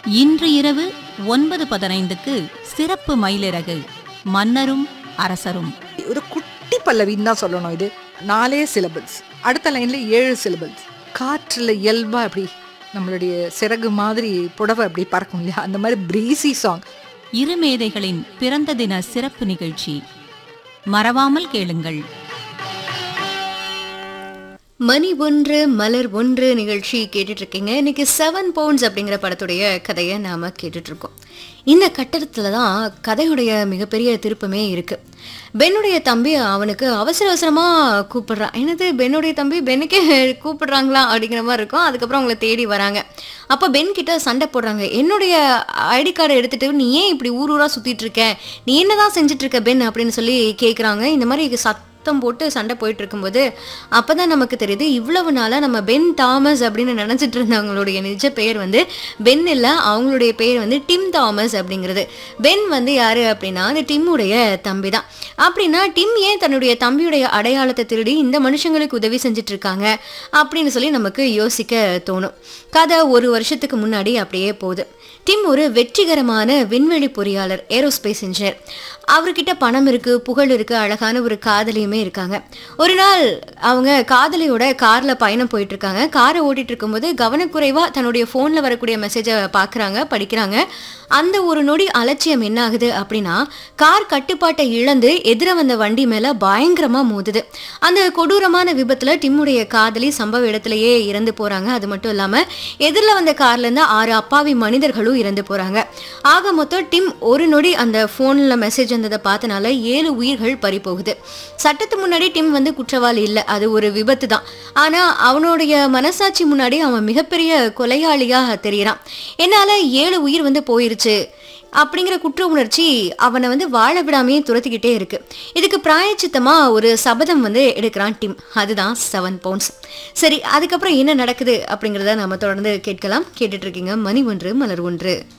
இன்று இரவு ஒன்பது பதினைந்துக்கு சிறப்பு மயிலிறகு மன்னரும் அரசரும் ஒரு குட்டி பல்லவின்னு தான் சொல்லணும் இது நாலே சிலபிள்ஸ் அடுத்த லைன்ல ஏழு சிலபிள்ஸ் காற்றுல இயல்பா அப்படி நம்மளுடைய சிறகு மாதிரி புடவை அப்படி பறக்கும் இல்லையா அந்த மாதிரி பிரீசி சாங் இருமேதைகளின் பிறந்த தின சிறப்பு நிகழ்ச்சி மறவாமல் கேளுங்கள் மணி ஒன்று மலர் ஒன்று நிகழ்ச்சி கேட்டுட்டு இருக்கீங்க இன்னைக்கு செவன் பவுண்ட்ஸ் அப்படிங்கிற படத்துடைய கதையை நாம கேட்டுட்டு இருக்கோம் இந்த கட்டடத்துல தான் கதையுடைய மிகப்பெரிய திருப்பமே இருக்கு பென்னுடைய தம்பி அவனுக்கு அவசர அவசரமா கூப்பிடுறான் என்னது பென்னுடைய தம்பி பென்னுக்கே கூப்பிடுறாங்களா அப்படிங்கிற மாதிரி இருக்கும் அதுக்கப்புறம் அவங்கள தேடி வராங்க அப்போ பென் கிட்ட சண்டை போடுறாங்க என்னுடைய ஐடி கார்டை எடுத்துட்டு நீ ஏன் இப்படி ஊர் ஊரா சுத்திட்டு இருக்க நீ என்னதான் செஞ்சுட்டு இருக்க பென் அப்படின்னு சொல்லி கேக்குறாங்க இந்த மாதிரி சத் சத்தம் போட்டு சண்டை போயிட்டு இருக்கும்போது அப்பதான் நமக்கு தெரியுது இவ்வளவு நாளா நம்ம பென் தாமஸ் அப்படின்னு நினைச்சிட்டு இருந்தவங்களுடைய நிஜ பெயர் வந்து பென் இல்ல அவங்களுடைய பெயர் வந்து டிம் தாமஸ் அப்படிங்கிறது பென் வந்து யாரு அப்படின்னா அந்த டிம்முடைய தம்பி தான் அப்படின்னா டிம் ஏன் தன்னுடைய தம்பியுடைய அடையாளத்தை திருடி இந்த மனுஷங்களுக்கு உதவி செஞ்சுட்டு இருக்காங்க அப்படின்னு சொல்லி நமக்கு யோசிக்க தோணும் கதை ஒரு வருஷத்துக்கு முன்னாடி அப்படியே போகுது டிம் ஒரு வெற்றிகரமான விண்வெளி பொறியாளர் ஏரோஸ்பேஸ் இன்ஜினியர் அவர்கிட்ட பணம் இருக்கு புகழ் இருக்கு அழகான ஒரு காதலியுமே இருக்காங்க ஒரு நாள் அவங்க காதலியோட கார்ல பயணம் போயிட்டு இருக்காங்க காரை ஓட்டிட்டு இருக்கும்போது கவனக்குறைவா தன்னுடைய போன்ல வரக்கூடிய மெசேஜை பாக்குறாங்க படிக்கிறாங்க அந்த ஒரு நொடி அலட்சியம் என்ன ஆகுது அப்படின்னா கார் கட்டுப்பாட்டை இழந்து எதிர வந்த வண்டி மேல பயங்கரமா மோதுது அந்த கொடூரமான விபத்துல டிம்முடைய காதலி சம்பவ இடத்திலேயே இறந்து போறாங்க அது மட்டும் இல்லாம எதிரில் வந்த கார்ல இருந்து ஆறு அப்பாவி மனிதர்களும் இறந்து போறாங்க ஆக மொத்தம் டிம் ஒரு நொடி அந்த போன்ல மெசேஜ் வந்ததை பார்த்தனால ஏழு உயிர்கள் பறி போகுது சட்டத்து முன்னாடி டிம் வந்து குற்றவாளி இல்லை அது ஒரு விபத்து தான் ஆனா அவனுடைய மனசாட்சி முன்னாடி அவன் மிகப்பெரிய கொலையாளியா தெரியறான் என்னால ஏழு உயிர் வந்து போயிருச்சு அப்படிங்கிற குற்ற உணர்ச்சி அவனை வந்து வாழ விடாமையே துரத்திக்கிட்டே இருக்கு இதுக்கு பிராயச்சித்தமா ஒரு சபதம் வந்து எடுக்கிறான் டிம் அதுதான் செவன் பவுண்ட்ஸ் சரி அதுக்கப்புறம் என்ன நடக்குது அப்படிங்கிறத நம்ம தொடர்ந்து கேட்கலாம் கேட்டுட்டு இருக்கீங்க மணி ஒன்று மலர் ஒன்று